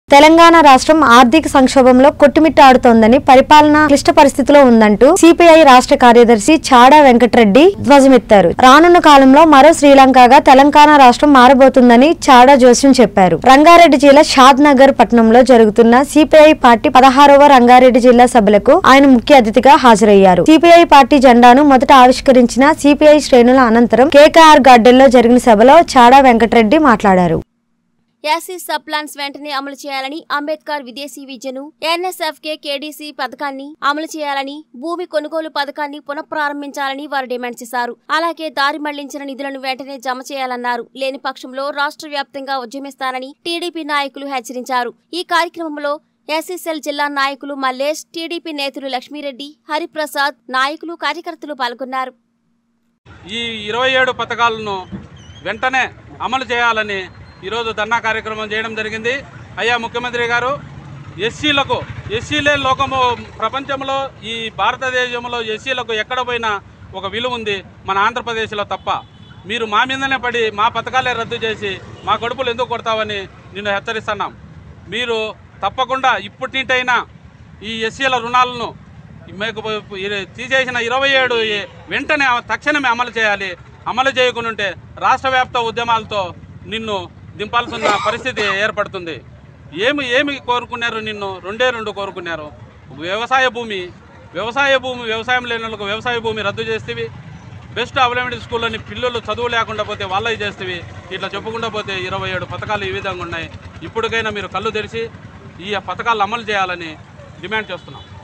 తెలంగాణ రాష్ట్రం ఆర్థిక సంక్షోభంలో కొట్టుమిట్టాడుతోందని పరిపాలన క్లిష్ట పరిస్థితిలో ఉందంటూ సిపిఐ రాష్ట్ర కార్యదర్శి చాడా వెంకటరెడ్డి ధ్వజమెత్తారు రానున్న కాలంలో మరో శ్రీలంకగా తెలంగాణ రాష్ట్రం మారబోతుందని చాడా జోస్యం చెప్పారు రంగారెడ్డి జిల్లా షాద్ నగర్ పట్టణంలో జరుగుతున్న సిపిఐ పార్టీ పదహారవ రంగారెడ్డి జిల్లా సభలకు ఆయన ముఖ్య అతిథిగా హాజరయ్యారు సిపిఐ పార్టీ జెండాను మొదట ఆవిష్కరించిన సిపిఐ శ్రేణుల అనంతరం కేకేఆర్ గార్డెన్ లో జరిగిన సభలో చాడా వెంకటరెడ్డి మాట్లాడారు యాసీ సబ్ ప్లాన్స్ వెంటనే అమలు చేయాలని అంబేద్కర్ విదేశీ విద్యను ఎన్ఎస్ఎఫ్కే కేడీసీ పథకాన్ని అమలు చేయాలని భూమి కొనుగోలు పథకాన్ని పునఃప్రారంభించాలని వారు డిమాండ్ చేశారు అలాగే దారి మళ్లించిన నిధులను వెంటనే జమ చేయాలన్నారు లేని పక్షంలో రాష్ట్ర వ్యాప్తంగా ఉద్యమిస్తానని టీడీపీ నాయకులు హెచ్చరించారు ఈ కార్యక్రమంలో ఎస్సీసెల్ జిల్లా నాయకులు మల్లేష్ టీడీపీ నేతలు లక్ష్మీరెడ్డి హరిప్రసాద్ నాయకులు కార్యకర్తలు పాల్గొన్నారు ఈ ఇరవై ఏడు పథకాలను వెంటనే అమలు చేయాలని ఈరోజు ధర్నా కార్యక్రమం చేయడం జరిగింది అయ్యా ముఖ్యమంత్రి గారు ఎస్సీలకు ఎస్సీలే లోకము ప్రపంచంలో ఈ భారతదేశంలో ఎస్సీలకు ఎక్కడ పోయినా ఒక విలువ ఉంది మన ఆంధ్రప్రదేశ్లో తప్ప మీరు మా మీదనే పడి మా పథకాలే రద్దు చేసి మా కడుపులు ఎందుకు కొడతావని నిన్ను హెచ్చరిస్తున్నాం మీరు తప్పకుండా ఇప్పటింటైనా ఈ ఎస్సీల రుణాలను మీకు ఇ- తీసేసిన ఇరవై ఏడు ఈ- వెంటనే తక్షణమే అమలు చేయాలి అమలు చేయకుంటే రాష్ట్ర వ్యాప్త ఉద్యమాలతో నిన్ను దింపాల్సిన పరిస్థితి ఏర్పడుతుంది ఏమి ఏమి కోరుకున్నారు నిన్ను రెండే రెండు కోరుకున్నారు వ్యవసాయ భూమి వ్యవసాయ భూమి వ్యవసాయం లేని వాళ్ళకు వ్యవసాయ భూమి రద్దు చేస్తేవి బెస్ట్ అవైలబిలిటీ స్కూల్లోని పిల్లలు చదువు లేకుండా పోతే వాళ్ళవి చేస్తేవి ఇట్లా చెప్పుకుంటూ పోతే ఇరవై ఏడు పథకాలు ఈ విధంగా ఉన్నాయి ఇప్పటికైనా మీరు కళ్ళు తెరిచి ఈ పథకాలు అమలు చేయాలని డిమాండ్ చేస్తున్నాం